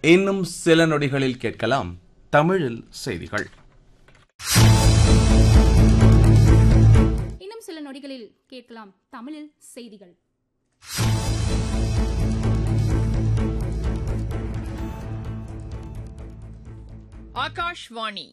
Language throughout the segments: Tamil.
இன்னும் சில நொடிகளில் கேட்கலாம் தமிழில் செய்திகள் இன்னும் சில நொடிகளில் கேட்கலாம் தமிழில் செய்திகள் ஆகாஷ்வாணி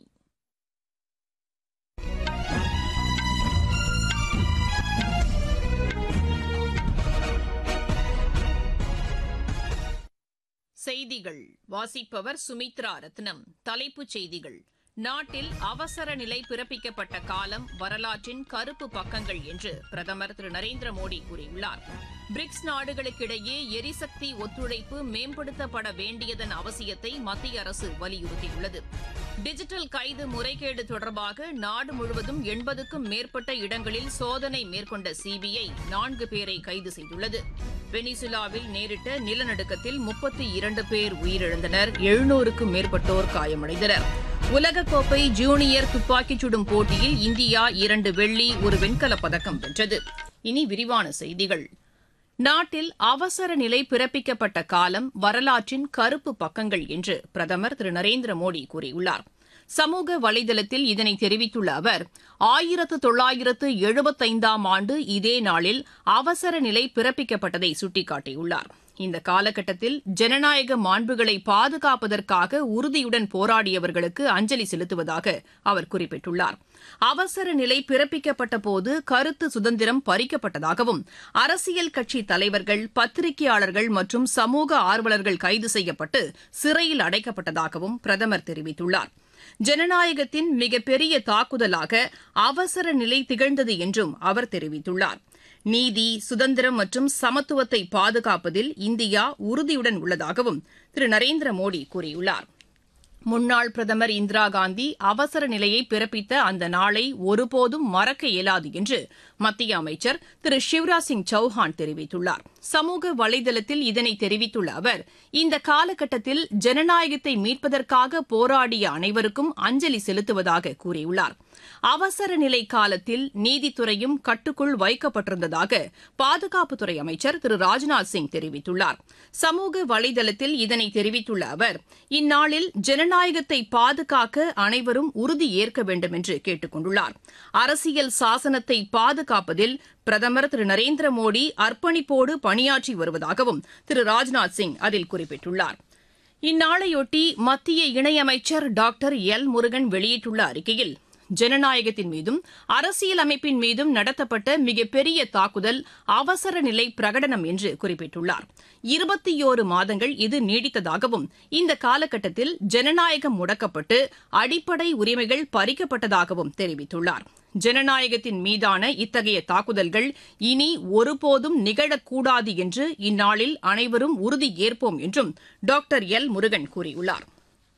செய்திகள் வாசிப்பவர் சுமித்ரா ரத்னம் தலைப்புச் செய்திகள் நாட்டில் அவசர நிலை பிறப்பிக்கப்பட்ட காலம் வரலாற்றின் கருப்பு பக்கங்கள் என்று பிரதமர் திரு நரேந்திர மோடி கூறியுள்ளார் பிரிக்ஸ் நாடுகளுக்கிடையே எரிசக்தி ஒத்துழைப்பு மேம்படுத்தப்பட வேண்டியதன் அவசியத்தை மத்திய அரசு வலியுறுத்தியுள்ளது டிஜிட்டல் கைது முறைகேடு தொடர்பாக நாடு முழுவதும் எண்பதுக்கும் மேற்பட்ட இடங்களில் சோதனை மேற்கொண்ட சிபிஐ நான்கு பேரை கைது செய்துள்ளது வெனிசுலாவில் நேரிட்ட நிலநடுக்கத்தில் முப்பத்தி இரண்டு பேர் உயிரிழந்தனர் எழுநூறுக்கும் மேற்பட்டோர் காயமடைந்தனர் உலகக்கோப்பை ஜூனியர் துப்பாக்கிச் சுடும் போட்டியில் இந்தியா இரண்டு வெள்ளி ஒரு வெண்கலப் பதக்கம் வென்றது இனி விரிவான செய்திகள் நாட்டில் அவசர நிலை பிறப்பிக்கப்பட்ட காலம் வரலாற்றின் கருப்பு பக்கங்கள் என்று பிரதமர் திரு நரேந்திர மோடி கூறியுள்ளார் சமூக வலைதளத்தில் இதனை தெரிவித்துள்ள அவர் ஆயிரத்து தொள்ளாயிரத்து எழுபத்தைந்தாம் ஆண்டு இதே நாளில் அவசர நிலை பிறப்பிக்கப்பட்டதை சுட்டிக்காட்டியுள்ளார் இந்த காலகட்டத்தில் ஜனநாயக மாண்புகளை பாதுகாப்பதற்காக உறுதியுடன் போராடியவர்களுக்கு அஞ்சலி செலுத்துவதாக அவர் குறிப்பிட்டுள்ளார் அவசர நிலை பிறப்பிக்கப்பட்ட போது கருத்து சுதந்திரம் பறிக்கப்பட்டதாகவும் அரசியல் கட்சி தலைவர்கள் பத்திரிகையாளர்கள் மற்றும் சமூக ஆர்வலர்கள் கைது செய்யப்பட்டு சிறையில் அடைக்கப்பட்டதாகவும் பிரதமர் தெரிவித்துள்ளார் ஜனநாயகத்தின் மிகப்பெரிய தாக்குதலாக அவசர நிலை திகழ்ந்தது என்றும் அவர் தெரிவித்துள்ளார் நீதி சுதந்திரம் மற்றும் சமத்துவத்தை பாதுகாப்பதில் இந்தியா உறுதியுடன் உள்ளதாகவும் திரு நரேந்திர மோடி கூறியுள்ளார் முன்னாள் பிரதமர் இந்திரா காந்தி அவசர நிலையை பிறப்பித்த அந்த நாளை ஒருபோதும் மறக்க இயலாது என்று மத்திய அமைச்சர் திரு சிவராஜ் சிங் சௌஹான் தெரிவித்துள்ளார் சமூக வலைதளத்தில் இதனை தெரிவித்துள்ள அவர் இந்த காலகட்டத்தில் ஜனநாயகத்தை மீட்பதற்காக போராடிய அனைவருக்கும் அஞ்சலி செலுத்துவதாக கூறியுள்ளார் அவசர நிலை காலத்தில் நீதித்துறையும் கட்டுக்குள் வைக்கப்பட்டிருந்ததாக பாதுகாப்புத்துறை அமைச்சர் திரு ராஜ்நாத் சிங் தெரிவித்துள்ளார் சமூக வலைதளத்தில் இதனை தெரிவித்துள்ள அவர் இந்நாளில் ஜனநாயகத்தை பாதுகாக்க அனைவரும் உறுதி ஏற்க வேண்டும் என்று கேட்டுக் கொண்டுள்ளார் அரசியல் சாசனத்தை பாதுகாப்பதில் பிரதமர் திரு நரேந்திர மோடி அர்ப்பணிப்போடு பணியாற்றி வருவதாகவும் திரு ராஜ்நாத் சிங் அதில் குறிப்பிட்டுள்ளார் இந்நாளையொட்டி மத்திய இணையமைச்சர் டாக்டர் எல் முருகன் வெளியிட்டுள்ள அறிக்கையில் ஜனநாயகத்தின் மீதும் அரசியல் அமைப்பின் மீதும் நடத்தப்பட்ட மிகப்பெரிய தாக்குதல் அவசர நிலை பிரகடனம் என்று குறிப்பிட்டுள்ளார் இருபத்தியோரு மாதங்கள் இது நீடித்ததாகவும் இந்த காலகட்டத்தில் ஜனநாயகம் முடக்கப்பட்டு அடிப்படை உரிமைகள் பறிக்கப்பட்டதாகவும் தெரிவித்துள்ளார் ஜனநாயகத்தின் மீதான இத்தகைய தாக்குதல்கள் இனி ஒருபோதும் நிகழக்கூடாது என்று இந்நாளில் அனைவரும் உறுதி ஏற்போம் என்றும் டாக்டர் எல் முருகன் கூறியுள்ளார்